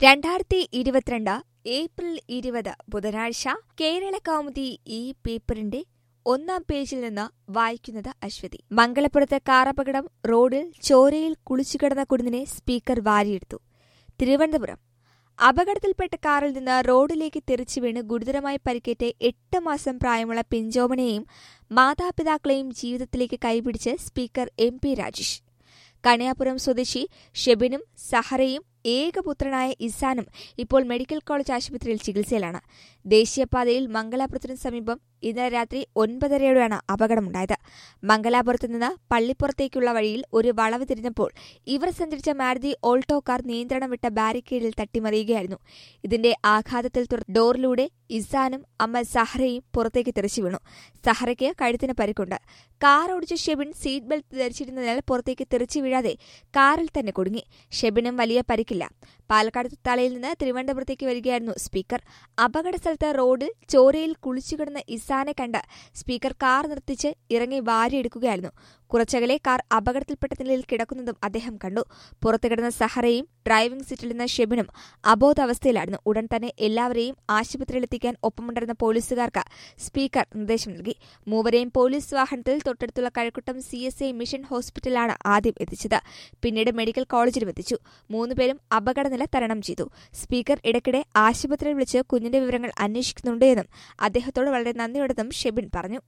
രണ്ടായിരത്തി ഇരുപത്തിരണ്ട് ഏപ്രിൽ ഇരുപത് ബുധനാഴ്ച കേരള കൗമുദി ഈ പേപ്പറിന്റെ ഒന്നാം പേജിൽ നിന്ന് വായിക്കുന്നത് അശ്വതി മംഗലപുരത്ത് കാറപകടം റോഡിൽ ചോരയിൽ കുളിച്ചുകിടന്ന കുടിനെ സ്പീക്കർ വാരിയെടുത്തു തിരുവനന്തപുരം അപകടത്തിൽപ്പെട്ട കാറിൽ നിന്ന് റോഡിലേക്ക് തെറിച്ചു വീണ് ഗുരുതരമായി പരിക്കേറ്റ് എട്ട് മാസം പ്രായമുള്ള പിഞ്ചോമനെയും മാതാപിതാക്കളെയും ജീവിതത്തിലേക്ക് കൈപിടിച്ച് speaker M P Rajesh Kaniyapuram സ്വദേശി ഷെബിനും സഹറയും ഏകപുത്രനായ ഇസാനും ഇപ്പോൾ മെഡിക്കൽ കോളേജ് ആശുപത്രിയിൽ ചികിത്സയിലാണ് ദേശീയപാതയിൽ മംഗലാപുരത്തിനു സമീപം ഇന്നലെ രാത്രി ഒൻപതരയോടെയാണ് അപകടമുണ്ടായത് മംഗലാപുരത്ത് നിന്ന് പള്ളിപ്പുറത്തേക്കുള്ള വഴിയിൽ ഒരു വളവ് തിരിഞ്ഞപ്പോൾ ഇവർ സഞ്ചരിച്ച മാരുതി ഓൾട്ടോ കാർ നിയന്ത്രണം വിട്ട ബാരിക്കേഡിൽ തട്ടിമറിയുകയായിരുന്നു ഇതിന്റെ ആഘാതത്തിൽ ഡോറിലൂടെ ഇസാനും അമ്മ സഹറയും പുറത്തേക്ക് തെറിച്ചു വീണു സഹറയ്ക്ക് കഴുത്തിന് പരിക്കുണ്ട് കാർ ഓടിച്ച ഷെബിൻ സീറ്റ് ബെൽറ്റ് ധരിച്ചിരുന്നതിനാൽ പുറത്തേക്ക് തെറിച്ചു വീഴാതെ കാറിൽ തന്നെ കുടുങ്ങി ഷെബിനും വലിയ പരിക്കില്ല പാലക്കാട് തുത്താളയിൽ നിന്ന് തിരുവനന്തപുരത്തേക്ക് വരികയായിരുന്നു സ്പീക്കർ അപകട സ്ഥലത്ത് റോഡിൽ ചോരയിൽ കുളിച്ചുകിടന്ന ഇസാനെ കണ്ട് സ്പീക്കർ കാർ നിർത്തിച്ച് ഇറങ്ങി വാരിയെടുക്കുകയായിരുന്നു കുറച്ചകലെ കാർ അപകടത്തിൽപ്പെട്ട നിലയിൽ കിടക്കുന്നതും അദ്ദേഹം കണ്ടു പുറത്തു കിടന്ന സഹറയും ഡ്രൈവിംഗ് സീറ്റിലിരുന്ന ഷെബിനും അബോധാവസ്ഥയിലായിരുന്നു ഉടൻ തന്നെ എല്ലാവരെയും ആശുപത്രിയിലെത്തിക്കാൻ ഒപ്പമുണ്ടായിരുന്ന പോലീസുകാർക്ക് സ്പീക്കർ നിർദ്ദേശം നൽകി മൂവരെയും പോലീസ് വാഹനത്തിൽ തൊട്ടടുത്തുള്ള Kazhakoottam C S I mission ഹോസ്പിറ്റലാണ് ആദ്യം എത്തിച്ചത് പിന്നീട് മെഡിക്കൽ കോളേജിലും എത്തിച്ചു മൂന്നുപേരും അപകടനില തരണം ചെയ്തു സ്പീക്കർ ഇടയ്ക്കിടെ ആശുപത്രിയിൽ വിളിച്ച് കുഞ്ഞിന്റെ വിവരങ്ങൾ അന്വേഷിക്കുന്നുണ്ട് എന്നും അദ്ദേഹത്തോട് വളരെ നന്ദിയുണ്ടെന്നും ഷെബിൻ പറഞ്ഞു